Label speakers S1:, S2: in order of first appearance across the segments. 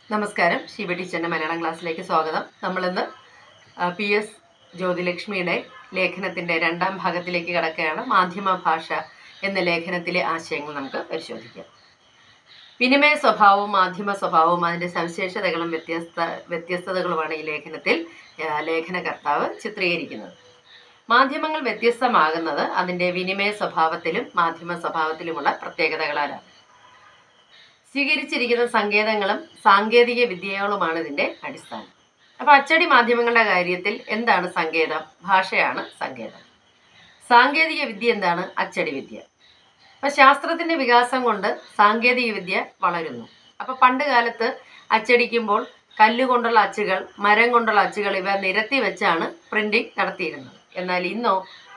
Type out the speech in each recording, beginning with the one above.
S1: നമസ്കാരം ശിവ ടീച്ചറിൻ്റെ മലയാളം ക്ലാസ്സിലേക്ക് സ്വാഗതം നമ്മളിന്ന് പി എസ് ജ്യോതിലക്ഷ്മിയുടെ ലേഖനത്തിൻ്റെ രണ്ടാം ഭാഗത്തിലേക്ക് കടക്കുകയാണ് മാധ്യമ ഭാഷ എന്ന ലേഖനത്തിലെ ആശയങ്ങൾ നമുക്ക് പരിശോധിക്കാം വിനിമയ സ്വഭാവവും മാധ്യമ സ്വഭാവവും അതിൻ്റെ സവിശേഷതകളും വ്യത്യസ്ത വ്യത്യസ്തതകളുമാണ് ഈ ലേഖനത്തിൽ ആ, ലേഖനകർത്താവ് ചിത്രീകരിക്കുന്നത് മാധ്യമങ്ങൾ വ്യത്യസ്തമാകുന്നത് അതിൻ്റെ വിനിമയ സ്വഭാവത്തിലും മാധ്യമ സ്വഭാവത്തിലുമുള്ള പ്രത്യേകതകളാലാണ് സ്വീകരിച്ചിരിക്കുന്ന സങ്കേതങ്ങളും സാങ്കേതിക വിദ്യകളുമാണ് ഇതിൻ്റെ അടിസ്ഥാനം അപ്പോൾ അച്ചടി മാധ്യമങ്ങളുടെ കാര്യത്തിൽ എന്താണ് സങ്കേതം ഭാഷയാണ് സങ്കേതം സാങ്കേതിക വിദ്യ എന്താണ് അച്ചടി വിദ്യ അപ്പോൾ ശാസ്ത്രത്തിൻ്റെ വികാസം കൊണ്ട് സാങ്കേതിക വിദ്യ വളരുന്നു അപ്പോൾ പണ്ട് കാലത്ത് അച്ചടിക്കുമ്പോൾ കല്ലുകൊണ്ടുള്ള അച്ചുകൾ മരം കൊണ്ടുള്ള അച്ചുകൾ ഇവ നിരത്തി വെച്ചാണ് പ്രിന്റിംഗ് നടത്തിയിരുന്നത് എന്നാൽ ഇന്നോ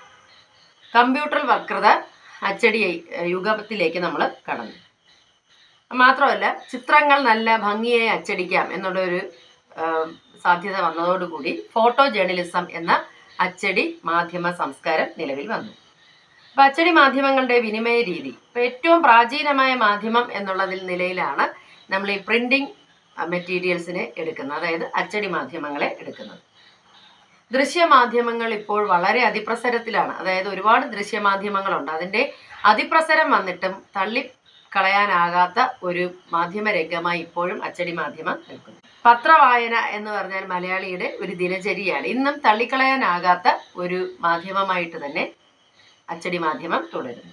S1: കമ്പ്യൂട്ടർ വക്രത അച്ചടി യുഗത്തിലേക്ക് നമ്മൾ കടന്നു മാത്രമല്ല ചിത്രങ്ങൾ നല്ല ഭംഗിയായി അച്ചടിക്കാം എന്നുള്ള ഒരു ആ, സാധ്യത വന്നതോടുകൂടി ഫോട്ടോ ജേർണലിസം എന്ന അച്ചടി മാധ്യമ സംസ്കാരം നിലവിൽ വന്നു അപ്പോൾ അച്ചടി മാധ്യമങ്ങളുടെ വിനിമയ രീതി ഇപ്പോൾ ഏറ്റവും പ്രാചീനമായ മാധ്യമം എന്നുള്ളതിൽ നിലയിലാണ് നമ്മൾ ഈ പ്രിന്റിംഗ് മെറ്റീരിയൽസിനെ എടുക്കുന്നത് അതായത് അച്ചടി മാധ്യമങ്ങളെ എടുക്കുന്നത് ദൃശ്യമാധ്യമങ്ങൾ ഇപ്പോൾ വളരെ അതിപ്രസരത്തിലാണ് അതായത് ഒരുപാട് ദൃശ്യമാധ്യമങ്ങളുണ്ട് അതിൻ്റെ അതിപ്രസരം വന്നിട്ടും തള്ളി കളയാനാകാത്ത ഒരു മാധ്യമ രംഗമായി ഇപ്പോഴും അച്ചടി മാധ്യമം നിൽക്കുന്നു പത്രവായന എന്ന് പറഞ്ഞാൽ മലയാളിയുടെ ഒരു ദിനചര്യയാണ് ഇന്നും തള്ളിക്കളയാനാകാത്ത ഒരു മാധ്യമമായിട്ട് തന്നെ അച്ചടി മാധ്യമം തുടരുന്നു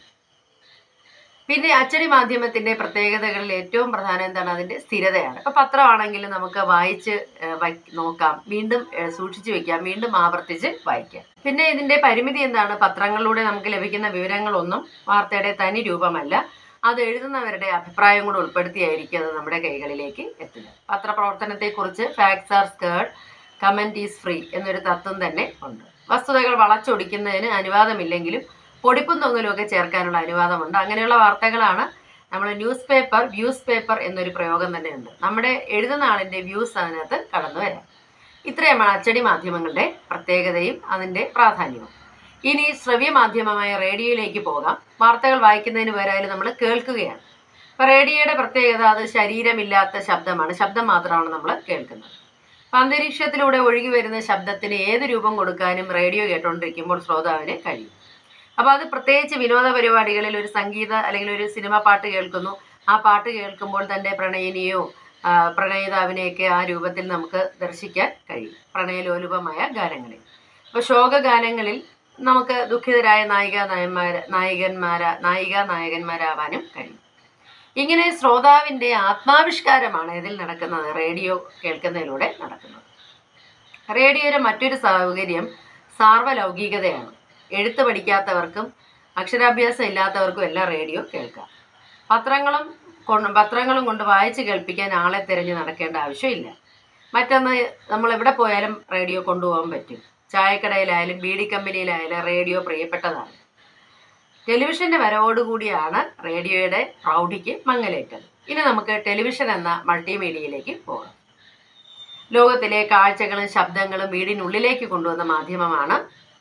S1: പിന്നെ അച്ചടി മാധ്യമത്തിന്റെ പ്രത്യേകതകളിൽ ഏറ്റവും പ്രധാനം എന്താണ് അതിന്റെ സ്ഥിരതയാണ് ഇപ്പൊ പത്രമാണെങ്കിൽ നമുക്ക് വായിച്ച് ഏഹ്, വയ്ക്ക് നോക്കാം വീണ്ടും ഏഹ്, സൂക്ഷിച്ചു വെക്കാം വീണ്ടും ആവർത്തിച്ച് വായിക്കാം പിന്നെ ഇതിന്റെ പരിമിതി എന്താണ് പത്രങ്ങളിലൂടെ നമുക്ക് ലഭിക്കുന്ന വിവരങ്ങളൊന്നും വാർത്തയുടെ തനി രൂപമല്ല അത് എഴുതുന്നവരുടെ അഭിപ്രായം കൂടെ ഉൾപ്പെടുത്തിയായിരിക്കും അത് നമ്മുടെ കൈകളിലേക്ക് എത്തുക പത്രപ്രവർത്തനത്തെക്കുറിച്ച് facts are scared comment is free എന്നൊരു തത്വം തന്നെ ഉണ്ട് വസ്തുതകൾ വളച്ചൊടിക്കുന്നതിന് അനുവാദമില്ലെങ്കിലും പൊടിപ്പും തൊങ്ങലും ഒക്കെ ചേർക്കാനുള്ള അനുവാദമുണ്ട് അങ്ങനെയുള്ള വാർത്തകളാണ് നമ്മൾ ന്യൂസ് പേപ്പർ വ്യൂസ് പേപ്പർ എന്നൊരു പ്രയോഗം തന്നെ ഉണ്ട് നമ്മുടെ എഴുതുന്ന ആളിൻ്റെ വ്യൂസ് അതിനകത്ത് കടന്നു വരാം ഇത്രയുമാണ് അച്ചടി മാധ്യമങ്ങളുടെ പ്രത്യേകതയും അതിൻ്റെ പ്രാധാന്യവും ഇനി ശ്രവ്യ മാധ്യമമായ റേഡിയോയിലേക്ക് പോകാം വാർത്തകൾ വായിക്കുന്നതിന് പകരമായാലും നമ്മൾ കേൾക്കുകയാണ് അപ്പോൾ റേഡിയോയുടെ പ്രത്യേകത അത് ശരീരമില്ലാത്ത ശബ്ദമാണ് ശബ്ദം മാത്രമാണ് നമ്മൾ കേൾക്കുന്നത് അപ്പം അന്തരീക്ഷത്തിലൂടെ ഒഴുകി വരുന്ന ശബ്ദത്തിന് ഏത് രൂപം കൊടുക്കാനും റേഡിയോ കേട്ടുകൊണ്ടിരിക്കുമ്പോൾ ശ്രോതാവിന് കഴിയും അപ്പോൾ അത് പ്രത്യേകിച്ച് വിനോദ പരിപാടികളിൽ ഒരു സംഗീത അല്ലെങ്കിൽ ഒരു സിനിമ പാട്ട് കേൾക്കുന്നു ആ പാട്ട് കേൾക്കുമ്പോൾ തൻ്റെ പ്രണയിനിയോ ആ, പ്രണയിതാവിനെയൊക്കെ ആ രൂപത്തിൽ നമുക്ക് ദർശിക്കാൻ കഴിയും പ്രണയലോലുപമായ ഗാനങ്ങളിൽ അപ്പോൾ ശോകഗാനങ്ങളിൽ നമുക്ക് ദുഃഖിതരായ നായിക നായന്മാർ നായകന്മാര നായിക നായകന്മാരാവാനും കഴിയും ഇങ്ങനെ ശ്രോതാവിൻ്റെ ആത്മാവിഷ്കാരമാണ് ഇതിൽ നടക്കുന്നത് റേഡിയോ കേൾക്കുന്നതിലൂടെ നടക്കുന്നത് റേഡിയോയുടെ മറ്റൊരു സൗകര്യം സാർവലൗകികതയാണ് എഴുത്ത് പഠിക്കാത്തവർക്കും അക്ഷരാഭ്യാസം ഇല്ലാത്തവർക്കും എല്ലാം റേഡിയോ കേൾക്കാം പത്രങ്ങളും കൊണ്ട് പത്രങ്ങളും കൊണ്ട് വായിച്ച് കേൾപ്പിക്കാൻ ആളെ തിരഞ്ഞ് നടക്കേണ്ട ആവശ്യമില്ല മറ്റൊന്ന് നമ്മൾ എവിടെ പോയാലും റേഡിയോ കൊണ്ടുപോകാൻ പറ്റും ചായക്കടയിലായാലും ബീഡി കമ്പനിയിലായാലും റേഡിയോ പ്രിയപ്പെട്ടതാണ് ടെലിവിഷന്റെ വരവോടുകൂടിയാണ് റേഡിയോയുടെ പ്രൗഢിക്ക് മങ്ങലേറ്റത് ഇനി നമുക്ക് ടെലിവിഷൻ എന്ന മൾട്ടിമീഡിയയിലേക്ക് പോകാം ലോകത്തിലെ കാഴ്ചകളും ശബ്ദങ്ങളും വീടിനുള്ളിലേക്ക് കൊണ്ടുവന്ന മാധ്യമമാണ്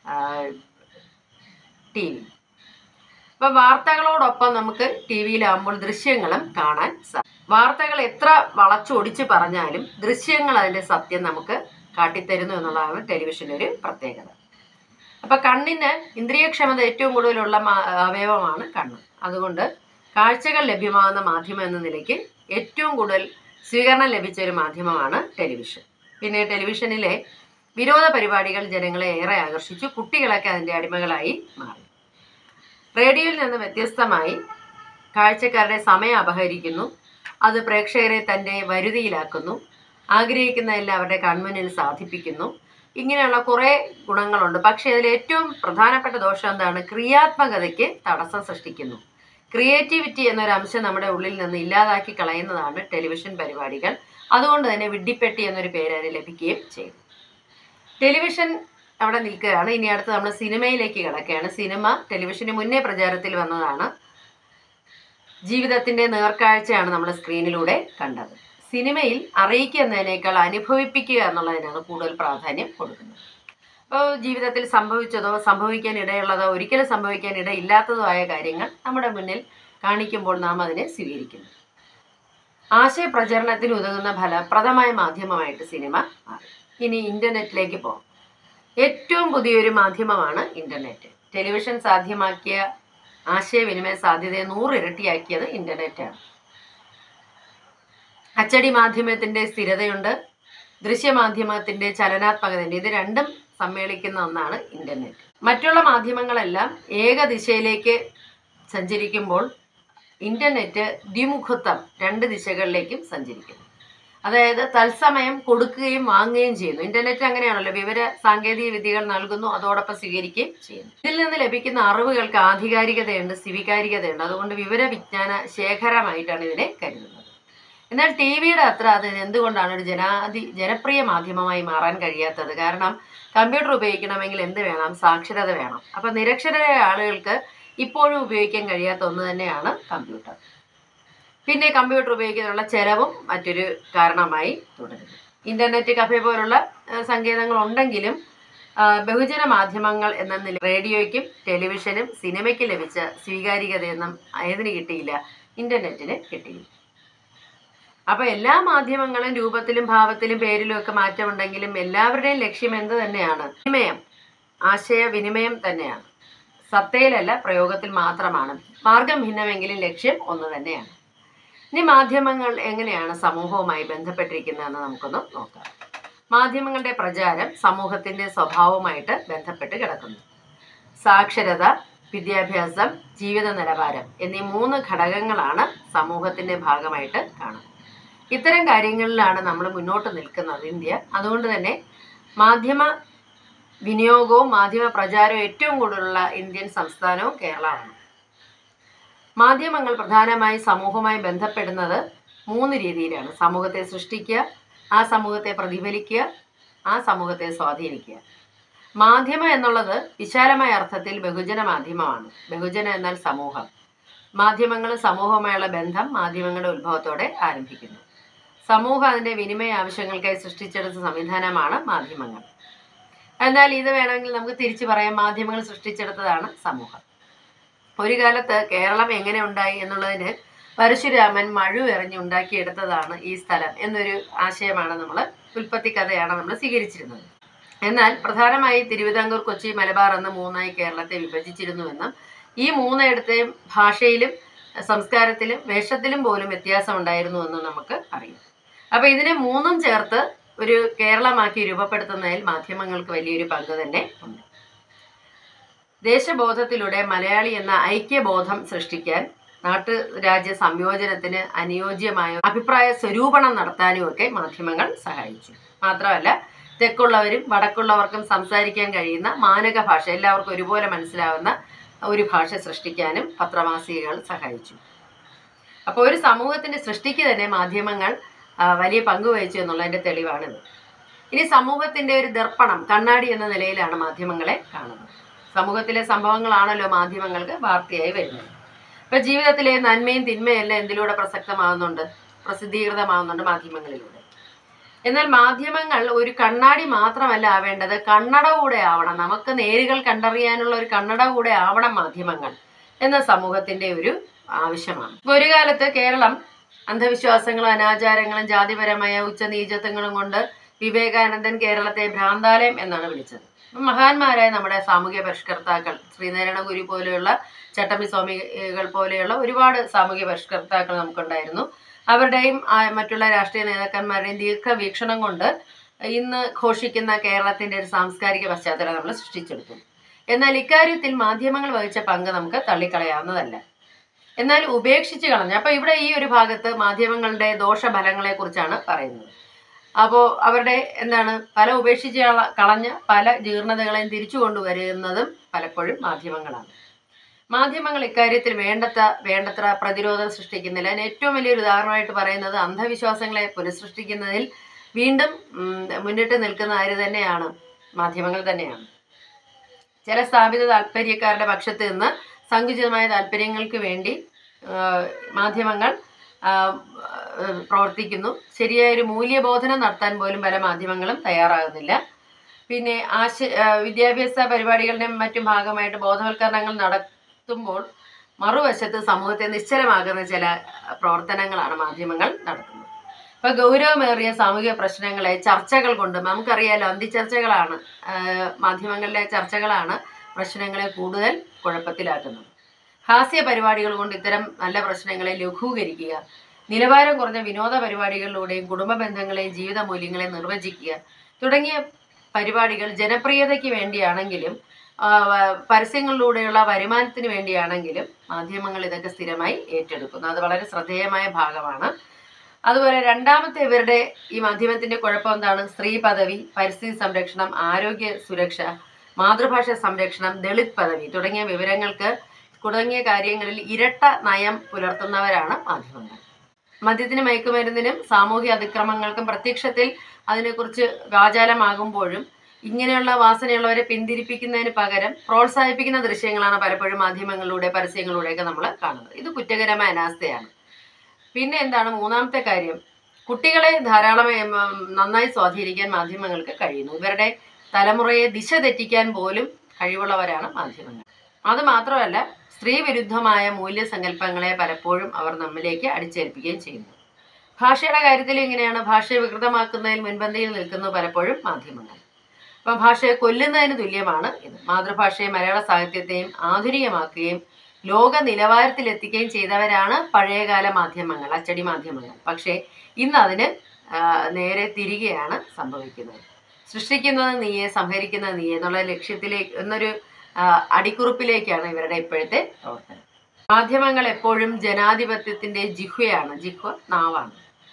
S1: ടി വി അപ്പോൾ വാർത്തകളോടൊപ്പം നമുക്ക് ടി വിയിലാകുമ്പോൾ ദൃശ്യങ്ങളും കാണാൻ സാധിക്കും വാർത്തകൾ എത്ര വളച്ചൊടിച്ച് പറഞ്ഞാലും ദൃശ്യങ്ങൾ അതിൻ്റെ സത്യം നമുക്ക് കാട്ടിത്തരുന്നു എന്നുള്ളതാണ് ടെലിവിഷൻ്റെ ഒരു പ്രത്യേകത അപ്പോൾ കണ്ണിന് ഇന്ദ്രിയക്ഷമത ഏറ്റവും കൂടുതലുള്ള മാ- അവയവമാണ് കണ്ണ് അതുകൊണ്ട് കാഴ്ചകൾ ലഭ്യമാകുന്ന മാധ്യമം എന്ന നിലയ്ക്ക് ഏറ്റവും കൂടുതൽ സ്വീകരണം ലഭിച്ച ഒരു മാധ്യമമാണ് ടെലിവിഷൻ പിന്നെ ടെലിവിഷനിലെ വിനോദ പരിപാടികൾ ജനങ്ങളെ ഏറെ ആകർഷിച്ചു കുട്ടികളൊക്കെ അതിൻ്റെ അടിമകളായി മാറി റേഡിയോയിൽ നിന്ന് വ്യത്യസ്തമായി കാഴ്ചക്കാരുടെ സമയം അപഹരിക്കുന്നു അത് പ്രേക്ഷകരെ തൻ്റെ വരുതിയിലാക്കുന്നു ആഗ്രഹിക്കുന്നതെല്ലാം അവരുടെ കൺമുന്നിൽ സാധിപ്പിക്കുന്നു ഇങ്ങനെയുള്ള കുറേ ഗുണങ്ങളുണ്ട് പക്ഷേ അതിൽ ഏറ്റവും പ്രധാനപ്പെട്ട ദോഷം എന്താണ് ക്രിയാത്മകതയ്ക്ക് തടസ്സം സൃഷ്ടിക്കുന്നു ക്രിയേറ്റിവിറ്റി എന്നൊരു അംശം നമ്മുടെ ഉള്ളിൽ നിന്ന് ഇല്ലാതാക്കി കളയുന്നതാണ് ടെലിവിഷൻ പരിപാടികൾ അതുകൊണ്ട് തന്നെ വിഡ്ഢിപ്പെട്ടി എന്നൊരു പേര് അതിന് ലഭിക്കുകയും ചെയ്തു ടെലിവിഷൻ അവിടെ നിൽക്കുകയാണ് ഇനി അടുത്ത് നമ്മൾ സിനിമയിലേക്ക് കിടക്കുകയാണ് സിനിമ ടെലിവിഷന് മുന്നേ പ്രചാരത്തിൽ വന്നതാണ് ജീവിതത്തിന്റെ നേർക്കാഴ്ചയാണ് നമ്മൾ സ്ക്രീനിലൂടെ കണ്ടത് സിനിമയിൽ അറിയിക്കുക എന്നതിനേക്കാൾ അനുഭവിപ്പിക്കുക എന്നുള്ളതിനാണ് കൂടുതൽ പ്രാധാന്യം കൊടുക്കുന്നത് അപ്പോൾ ജീവിതത്തിൽ സംഭവിച്ചതോ സംഭവിക്കാൻ ഇടയുള്ളതോ ഒരിക്കലും സംഭവിക്കാൻ ഇടയില്ലാത്തതോ ആയ കാര്യങ്ങൾ നമ്മുടെ മുന്നിൽ കാണിക്കുമ്പോൾ നാം അതിനെ സ്വീകരിക്കുന്നു ആശയപ്രചരണത്തിന് ഉതകുന്ന ഫലപ്രദമായ മാധ്യമമായിട്ട് സിനിമ മാറി ഇനി ഇന്റർനെറ്റിലേക്ക് പോകാം ഏറ്റവും പുതിയൊരു മാധ്യമമാണ് ഇന്റർനെറ്റ് ടെലിവിഷൻ സാധ്യമാക്കിയ ആശയവിനിമയ സാധ്യതയെ നൂറിരട്ടിയാക്കിയത് ഇന്റർനെറ്റാണ് അച്ചടി മാധ്യമത്തിന്റെ സ്ഥിരതയുണ്ട് ദൃശ്യമാധ്യമത്തിന്റെ ചലനാത്മകതയുണ്ട് ഇത് രണ്ടും സമ്മേളിക്കുന്ന ഒന്നാണ് ഇന്റർനെറ്റ് മറ്റുള്ള മാധ്യമങ്ങളെല്ലാം ഏകദിശയിലേക്ക് സഞ്ചരിക്കുമ്പോൾ ഇന്റർനെറ്റ് ദ്വിമുഖത്വം രണ്ട് ദിശകളിലേക്കും സഞ്ചരിക്കുന്നു അതായത് തത്സമയം കൊടുക്കുകയും വാങ്ങുകയും ചെയ്യുന്നു ഇന്റർനെറ്റ് അങ്ങനെയാണല്ലോ വിവര സാങ്കേതിക വിദ്യകൾ നൽകുന്നു അതോടൊപ്പം സ്വീകരിക്കുകയും ചെയ്യുന്നു ഇതിൽ നിന്ന് ലഭിക്കുന്ന അറിവുകൾക്ക് ആധികാരികതയുണ്ട് സ്വീകാരികതയുണ്ട് അതുകൊണ്ട് വിവര വിജ്ഞാന ശേഖരമായിട്ടാണ് ഇതിനെ കരുതുന്നത് എന്നാൽ ടി വിയുടെ അത്ര അത് എന്തുകൊണ്ടാണ് ഒരു ജനാധി ജനപ്രിയ മാധ്യമമായി മാറാൻ കഴിയാത്തത് കാരണം കമ്പ്യൂട്ടർ ഉപയോഗിക്കണമെങ്കിൽ എന്ത് വേണം സാക്ഷരത വേണം അപ്പം നിരക്ഷരരായ ആളുകൾക്ക് ഇപ്പോഴും ഉപയോഗിക്കാൻ കഴിയാത്ത ഒന്ന് തന്നെയാണ് കമ്പ്യൂട്ടർ പിന്നെ കമ്പ്യൂട്ടർ ഉപയോഗിക്കാനുള്ള ചെലവും മറ്റൊരു കാരണമായി തുടരുന്നു ഇന്റർനെറ്റ് കഫേ പോലുള്ള ആ, സങ്കേതങ്ങൾ ഉണ്ടെങ്കിലും ആ, ബഹുജന മാധ്യമങ്ങൾ എന്ന നില റേഡിയോയ്ക്കും ടെലിവിഷനും സിനിമയ്ക്കും ലഭിച്ച സ്വീകാര്യതയൊന്നും ഏതിന് കിട്ടിയില്ല ഇന്റർനെറ്റിന് കിട്ടിയില്ല അപ്പൊ എല്ലാ മാധ്യമങ്ങളും രൂപത്തിലും ഭാവത്തിലും പേരിലും ഒക്കെ മാറ്റമുണ്ടെങ്കിലും എല്ലാവരുടെയും ലക്ഷ്യം എന്ത് തന്നെയാണ് വിനിമയം ആശയവിനിമയം തന്നെയാണ് സത്തയിലല്ല പ്രയോഗത്തിൽ മാത്രമാണ് മാർഗം ഭിന്നമെങ്കിലും ലക്ഷ്യം ഒന്ന് തന്നെയാണ് ഇനി മാധ്യമങ്ങൾ എങ്ങനെയാണ് സമൂഹവുമായി ബന്ധപ്പെട്ടിരിക്കുന്നതെന്ന് നമുക്കൊന്ന് നോക്കാം മാധ്യമങ്ങളുടെ പ്രചാരം സമൂഹത്തിന്റെ സ്വഭാവവുമായിട്ട് ബന്ധപ്പെട്ട് കിടക്കുന്നു സാക്ഷരത വിദ്യാഭ്യാസം ജീവിത നിലവാരം എന്നീ മൂന്ന് ഘടകങ്ങളാണ് സമൂഹത്തിന്റെ ഭാഗമായിട്ട് കാണുന്നത് ഇത്തരം കാര്യങ്ങളിലാണ് നമ്മൾ മുന്നോട്ട് നിൽക്കുന്നത് ഇന്ത്യ അതുകൊണ്ട് തന്നെ മാധ്യമ വിനിയോഗവും മാധ്യമ പ്രചാരവും ഏറ്റവും കൂടുതലുള്ള ഇന്ത്യൻ സംസ്ഥാനവും കേരളമാണ് മാധ്യമങ്ങൾ പ്രധാനമായി സമൂഹവുമായി ബന്ധപ്പെടുന്നത് മൂന്ന് രീതിയിലാണ് സമൂഹത്തെ സൃഷ്ടിക്കുക ആ സമൂഹത്തെ പ്രതിഫലിക്കുക ആ സമൂഹത്തെ സ്വാധീനിക്കുക മാധ്യമം എന്നുള്ളത് വിശാലമായ അർത്ഥത്തിൽ ബഹുജന മാധ്യമമാണ് ബഹുജന എന്നാൽ സമൂഹം മാധ്യമങ്ങളും സമൂഹവുമായുള്ള ബന്ധം മാധ്യമങ്ങളുടെ ഉത്ഭവത്തോടെ ആരംഭിക്കുന്നു സമൂഹം അതിൻ്റെ വിനിമയ ആവശ്യങ്ങൾക്കായി സൃഷ്ടിച്ചെടുത്ത സംവിധാനമാണ് മാധ്യമങ്ങൾ എന്നാൽ ഇത് വേണമെങ്കിൽ നമുക്ക് തിരിച്ചു പറയാം മാധ്യമങ്ങൾ സൃഷ്ടിച്ചെടുത്തതാണ് സമൂഹം ഒരു കാലത്ത് കേരളം എങ്ങനെ ഉണ്ടായി എന്നുള്ളതിന് പരശുരാമൻ മഴു എറിഞ്ഞ് ഉണ്ടാക്കിയെടുത്തതാണ് ഈ സ്ഥലം എന്നൊരു ആശയമാണ് നമ്മൾ ഉൽപ്പത്തി കഥയാണ് നമ്മൾ സ്വീകരിച്ചിരുന്നത് എന്നാൽ പ്രധാനമായി തിരുവിതാംകൂർ കൊച്ചി മലബാർ എന്ന മൂന്നായി കേരളത്തെ വിഭജിച്ചിരുന്നുവെന്നും ഈ മൂന്നിടത്തെയും ഭാഷയിലും സംസ്കാരത്തിലും വേഷത്തിലും പോലും വ്യത്യാസം ഉണ്ടായിരുന്നുവെന്നും നമുക്ക് അറിയാം അപ്പൊ ഇതിനെ മൂന്നും ചേർത്ത് ഒരു കേരളമാക്കി രൂപപ്പെടുത്തുന്നതിൽ മാധ്യമങ്ങൾക്ക് വലിയൊരു പങ്ക് തന്നെ ഉണ്ട് ദേശബോധത്തിലൂടെ മലയാളി എന്ന ഐക്യബോധം സൃഷ്ടിക്കാൻ നാട്ടുരാജ്യ സംയോജനത്തിന് അനുയോജ്യമായ അഭിപ്രായ സ്വരൂപണം നടത്താനും ഒക്കെ മാധ്യമങ്ങൾ സഹായിച്ചു മാത്രമല്ല തെക്കുള്ളവരും വടക്കുള്ളവർക്കും സംസാരിക്കാൻ കഴിയുന്ന മാനക ഭാഷ എല്ലാവർക്കും ഒരുപോലെ മനസ്സിലാവുന്ന ഒരു ഭാഷ സൃഷ്ടിക്കാനും പത്രമാസികകൾ സഹായിച്ചു അപ്പോൾ ഒരു സമൂഹത്തിന്റെ സൃഷ്ടിക്ക് തന്നെ മാധ്യമങ്ങൾ ആ, വലിയ പങ്ക് വഹിച്ചു എന്നുള്ളതിന്റെ തെളിവാണിത് ഇനി സമൂഹത്തിന്റെ ഒരു ദർപ്പണം കണ്ണാടി എന്ന നിലയിലാണ് മാധ്യമങ്ങളെ കാണുന്നത് സമൂഹത്തിലെ സംഭവങ്ങളാണല്ലോ മാധ്യമങ്ങൾക്ക് വാർത്തയായി വരുന്നത് ഇപ്പൊ ജീവിതത്തിലെ നന്മയും തിന്മയും എല്ലാം എന്തിലൂടെ പ്രസക്തമാകുന്നുണ്ട് പ്രസിദ്ധീകൃതമാകുന്നുണ്ട് മാധ്യമങ്ങളിലൂടെ എന്നാൽ മാധ്യമങ്ങൾ ഒരു കണ്ണാടി മാത്രമല്ല ആവേണ്ടത് കണ്ണട കൂടെ ആവണം നമുക്ക് നേരുകൾ കണ്ടറിയാനുള്ള ഒരു കണ്ണട കൂടെ ആവണം മാധ്യമങ്ങൾ എന്ന സമൂഹത്തിന്റെ ഒരു ആവശ്യമാണ് ഇപ്പൊ ഒരു കാലത്ത് കേരളം അന്ധവിശ്വാസങ്ങളും അനാചാരങ്ങളും ജാതിപരമായ ഉച്ചനീചത്വങ്ങളും കൊണ്ട് വിവേകാനന്ദൻ കേരളത്തെ ഭ്രാന്താലയം എന്നാണ് വിളിച്ചത് അപ്പം മഹാന്മാരായ നമ്മുടെ സാമൂഹ്യ പരിഷ്കർത്താക്കൾ ശ്രീനാരായണ ഗുരു പോലെയുള്ള ചട്ടമ്പി സ്വാമികൾ പോലെയുള്ള ഒരുപാട് സാമൂഹ്യ പരിഷ്കർത്താക്കൾ നമുക്കുണ്ടായിരുന്നു അവരുടെയും ആ, മറ്റുള്ള രാഷ്ട്രീയ നേതാക്കന്മാരുടെയും ദീർഘവീക്ഷണം കൊണ്ട് ഇന്ന് ഘോഷിക്കുന്ന കേരളത്തിന്റെ ഒരു സാംസ്കാരിക പശ്ചാത്തലം നമ്മൾ സൃഷ്ടിച്ചെടുത്തു എന്നാൽ ഇക്കാര്യത്തിൽ മാധ്യമങ്ങൾ വഹിച്ച പങ്ക് നമുക്ക് തള്ളിക്കളയാവുന്നതല്ല എന്നാൽ ഉപേക്ഷിച്ച് കളഞ്ഞു അപ്പൊ ഇവിടെ ഈ ഒരു ഭാഗത്ത് മാധ്യമങ്ങളുടെ ദോഷഫലങ്ങളെ കുറിച്ചാണ് പറയുന്നത് അപ്പോൾ അവരുടെ എന്താണ് പല ഉപേക്ഷിച്ച് കള- കളഞ്ഞ പല ജീർണതകളെയും തിരിച്ചു കൊണ്ടുവരുന്നതും പലപ്പോഴും മാധ്യമങ്ങളാണ് മാധ്യമങ്ങൾ ഇക്കാര്യത്തിൽ വേണ്ടത്ര വേണ്ടത്ര പ്രതിരോധം സൃഷ്ടിക്കുന്നില്ല അതിന് ഏറ്റവും വലിയൊരു ഉദാഹരണമായിട്ട് പറയുന്നത് അന്ധവിശ്വാസങ്ങളെ പുനഃസൃഷ്ടിക്കുന്നതിൽ വീണ്ടും ഉം, മുന്നിട്ട് നിൽക്കുന്ന ആര് തന്നെയാണ് മാധ്യമങ്ങൾ തന്നെയാണ് ചില സ്ഥാപിത താല്പര്യക്കാരുടെ പക്ഷത്ത് നിന്ന് സങ്കുചിതമായ താല്പര്യങ്ങൾക്ക് വേണ്ടി ആ, മാധ്യമങ്ങൾ ആ, ആ, പ്രവർത്തിക്കുന്നു ശരിയായ ഒരു മൂല്യബോധനം നടത്താൻ പോലും പല മാധ്യമങ്ങളും തയ്യാറാകുന്നില്ല പിന്നെ ആശ ആ, വിദ്യാഭ്യാസ പരിപാടികളുടെ മറ്റും ഭാഗമായിട്ട് ബോധവൽക്കരണങ്ങൾ നടത്തുമ്പോൾ മറുവശത്ത് സമൂഹത്തെ നിശ്ചലമാകുന്ന ചില പ്രവർത്തനങ്ങളാണ് മാധ്യമങ്ങൾ നടത്തുന്നത് ഇപ്പൊ ഗൗരവമേറിയ സാമൂഹിക പ്രശ്നങ്ങളെ ചർച്ചകൾ കൊണ്ട് നമുക്കറിയാലോ അന്തിച്ചർച്ചകളാണ് ആഹ് മാധ്യമങ്ങളിലെ ചർച്ചകളാണ് പ്രശ്നങ്ങളെ കൂടുതൽ കുഴപ്പത്തിലാക്കുന്നത് ഹാസ്യ പരിപാടികൾ കൊണ്ട് ഇത്തരം നല്ല പ്രശ്നങ്ങളെ ലഘൂകരിക്കുക നിലവാരം കുറഞ്ഞ വിനോദ പരിപാടികളിലൂടെയും കുടുംബ ബന്ധങ്ങളെയും ജീവിത മൂല്യങ്ങളെയും നിർവചിക്കുക തുടങ്ങിയ പരിപാടികൾ ജനപ്രിയതയ്ക്ക് വേണ്ടിയാണെങ്കിലും ആ, വ- പരസ്യങ്ങളിലൂടെയുള്ള വരുമാനത്തിന് വേണ്ടിയാണെങ്കിലും മാധ്യമങ്ങൾ ഇതൊക്കെ സ്ഥിരമായി ഏറ്റെടുക്കുന്നു അത് വളരെ ശ്രദ്ധേയമായ ഭാഗമാണ് അതുപോലെ രണ്ടാമത്തെ ഇവരുടെ ഈ മാധ്യമത്തിന്റെ കുഴപ്പം എന്താണ് സ്ത്രീ പദവി പരിസ്ഥിതി സംരക്ഷണം ആരോഗ്യ സുരക്ഷ മാതൃഭാഷ സംരക്ഷണം ദളിത് പദവി തുടങ്ങിയ വിവരങ്ങൾക്ക് തുടങ്ങിയ കാര്യങ്ങളിൽ ഇരട്ട നയം പുലർത്തുന്നവരാണ് മാധ്യമങ്ങൾ മദ്യത്തിന് മയക്കുമരുന്നിനും സാമൂഹ്യ അതിക്രമങ്ങൾക്കും പ്രത്യക്ഷത്തിൽ അതിനെക്കുറിച്ച് വാചാലമാകുമ്പോഴും ഇങ്ങനെയുള്ള വാസനയുള്ളവരെ പിന്തിരിപ്പിക്കുന്നതിന് പകരം പ്രോത്സാഹിപ്പിക്കുന്ന ദൃശ്യങ്ങളാണ് പലപ്പോഴും മാധ്യമങ്ങളിലൂടെ പരസ്യങ്ങളിലൂടെയൊക്കെ നമ്മൾ കാണുന്നത് ഇത് കുറ്റകരമായ അനാസ്ഥയാണ് പിന്നെ എന്താണ് മൂന്നാമത്തെ കാര്യം കുട്ടികളെ ധാരാളം ഉം, നന്നായി സ്വാധീനിക്കാൻ മാധ്യമങ്ങൾക്ക് കഴിയുന്നു ഇവരുടെ തലമുറയെ ദിശ തെറ്റിക്കാൻ പോലും കഴിവുള്ളവരാണ് മാധ്യമങ്ങൾ അത് മാത്രമല്ല സ്ത്രീ വിരുദ്ധമായ മൂല്യസങ്കല്പങ്ങളെ പലപ്പോഴും അവർ നമ്മിലേക്ക് അടിച്ചേൽപ്പിക്കുകയും ചെയ്യുന്നു ഭാഷയുടെ കാര്യത്തിൽ ഇങ്ങനെയാണ് ഭാഷയെ വികൃതമാക്കുന്നതിൽ മുൻപന്തിയിൽ നിൽക്കുന്നു പലപ്പോഴും മാധ്യമങ്ങൾ അപ്പം ഭാഷയെ കൊല്ലുന്നതിന് തുല്യമാണ് ഇത് മാതൃഭാഷയെ മലയാള സാഹിത്യത്തെയും ആധുനികമാക്കുകയും ലോക നിലവാരത്തിലെത്തിക്കുകയും ചെയ്തവരാണ് പഴയകാല മാധ്യമങ്ങൾ അച്ചടി മാധ്യമങ്ങൾ പക്ഷേ ഇന്ന് അതിന് ആ, നേരെ തിരികെയാണ് സംഭവിക്കുന്നത് സൃഷ്ടിക്കുന്നത് നീയെ സംഹരിക്കുന്നത് നീയെ എന്നുള്ള ലക്ഷ്യത്തിലേക്ക് എന്നൊരു ആ, അടിക്കുറിപ്പിലേക്കാണ് ഇവരുടെ ഇപ്പോഴത്തെ പ്രവർത്തനം മാധ്യമങ്ങൾ എപ്പോഴും ജനാധിപത്യത്തിന്റെ ജിഹ്വയാണ് ജിഹ്വ നാവാണ്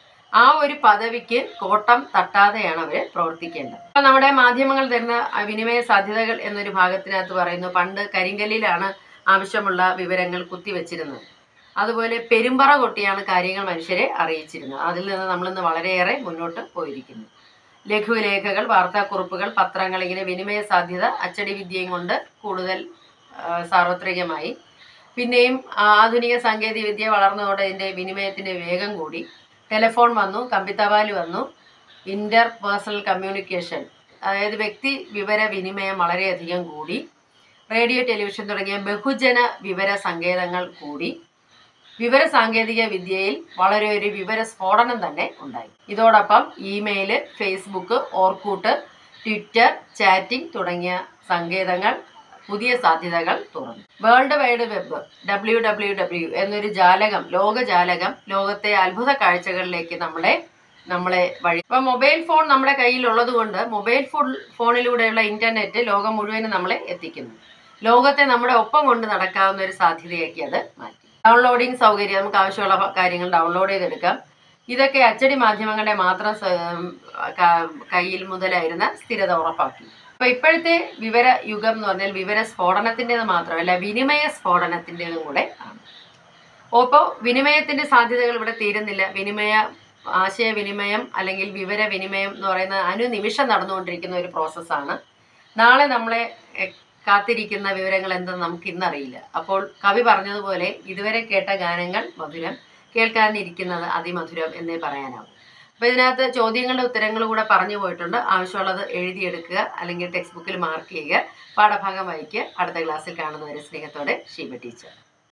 S1: ആ ഒരു പദവിക്ക് കോട്ടം തട്ടാതെയാണ് അവർ പ്രവർത്തിക്കേണ്ടത് അപ്പൊ നമ്മുടെ മാധ്യമങ്ങൾ തരുന്ന ആ വിനിമയ സാധ്യതകൾ എന്നൊരു ഭാഗത്തിനകത്ത് പറയുന്നു പണ്ട് കരിങ്കല്ലിലാണ് ആവശ്യമുള്ള വിവരങ്ങൾ കുത്തിവെച്ചിരുന്നത് അതുപോലെ പെരുമ്പറ കൊട്ടിയാണ് കാര്യങ്ങൾ മനുഷ്യരെ അറിയിച്ചിരുന്നത് അതിൽ നിന്ന് നമ്മളിന്ന് വളരെയേറെ മുന്നോട്ട് പോയിരിക്കുന്നു ലഘുലേഖകൾ വാർത്താക്കുറിപ്പുകൾ പത്രങ്ങൾ ഇങ്ങനെ വിനിമയ സാധ്യത അച്ചടി വിദ്യയും കൊണ്ട് കൂടുതൽ ആ, സാർവത്രികമായി പിന്നെയും ആധുനിക സാങ്കേതിക വിദ്യ വളർന്നതോടെ ഇതിൻ്റെ വിനിമയത്തിൻ്റെ വേഗം കൂടി ടെലിഫോൺ വന്നു കമ്പിത്തപാല് വന്നു ഇന്റർ പേഴ്സണൽ കമ്മ്യൂണിക്കേഷൻ അതായത് വ്യക്തി വിവര വിനിമയം വളരെയധികം കൂടി റേഡിയോ ടെലിവിഷൻ തുടങ്ങിയ ബഹുജന വിവര സങ്കേതങ്ങൾ കൂടി വിവര സാങ്കേതിക വിദ്യയിൽ വളരെ ഒരു വിവര സ്ഫോടനം തന്നെ ഉണ്ടായി ഇതോടൊപ്പം email Facebook Orkut Twitter chatting തുടങ്ങിയ സങ്കേതങ്ങൾ പുതിയ സാധ്യതകൾ തുറന്നു world wide web W W W എന്നൊരു ജാലകം ലോക ജാലകം ലോകത്തെ അത്ഭുത കാഴ്ചകളിലേക്ക് നമ്മളെ നമ്മളെ വഴി ഇപ്പൊ മൊബൈൽ ഫോൺ നമ്മുടെ കയ്യിൽ ഉള്ളത് കൊണ്ട് മൊബൈൽ ഫോൺ ഫോണിലൂടെയുള്ള ഇന്റർനെറ്റ് ലോകം മുഴുവനും നമ്മളെ എത്തിക്കുന്നു ലോകത്തെ നമ്മുടെ ഒപ്പം കൊണ്ട് നടക്കാവുന്ന ഒരു സാധ്യതയാക്കി അത് മാറ്റി ഡൗൺലോഡിംഗ് സൗകര്യം നമുക്ക് ആവശ്യമുള്ള കാര്യങ്ങൾ ഡൗൺലോഡ് ചെയ്തെടുക്കാം ഇതൊക്കെ അച്ചടി മാധ്യമങ്ങളുടെ മാത്രം സ- ക- കയ്യിൽ മുതലായിരുന്ന സ്ഥിരത ഉറപ്പാക്കി അപ്പൊ ഇപ്പോഴത്തെ വിവര യുഗം എന്ന് പറഞ്ഞാൽ വിവര സ്ഫോടനത്തിൻ്റെത് മാത്രമല്ല വിനിമയ സ്ഫോടനത്തിൻ്റെതും കൂടെ ആണ് അപ്പോൾ വിനിമയത്തിന്റെ സാധ്യതകൾ ഇവിടെ തീരുന്നില്ല വിനിമയ ആശയവിനിമയം അല്ലെങ്കിൽ വിവര വിനിമയം എന്ന് പറയുന്ന അനുനിമിഷം നടന്നുകൊണ്ടിരിക്കുന്ന ഒരു പ്രോസസ്സാണ് നാളെ നമ്മളെ എ, കാത്തിരിക്കുന്ന വിവരങ്ങൾ എന്തെന്ന് നമുക്ക് ഇന്നറിയില്ല അപ്പോൾ കവി പറഞ്ഞതുപോലെ ഇതുവരെ കേട്ട ഗാനങ്ങൾ മധുരം കേൾക്കാനിരിക്കുന്നത് അതിമധുരം എന്നേ പറയാനാവും അപ്പോൾ ഇതിനകത്ത് ചോദ്യങ്ങളുടെ ഉത്തരങ്ങൾ കൂടെ പറഞ്ഞു പോയിട്ടുണ്ട് ആവശ്യമുള്ളത് എഴുതിയെടുക്കുക അല്ലെങ്കിൽ ടെക്സ്റ്റ് ബുക്കിൽ മാർക്ക് ചെയ്യുക പാഠഭാഗം വായിക്കുക അടുത്ത ക്ലാസ്സിൽ കാണുന്നവരെ സ്നേഹത്തോടെ ഷീബ ടീച്ചർ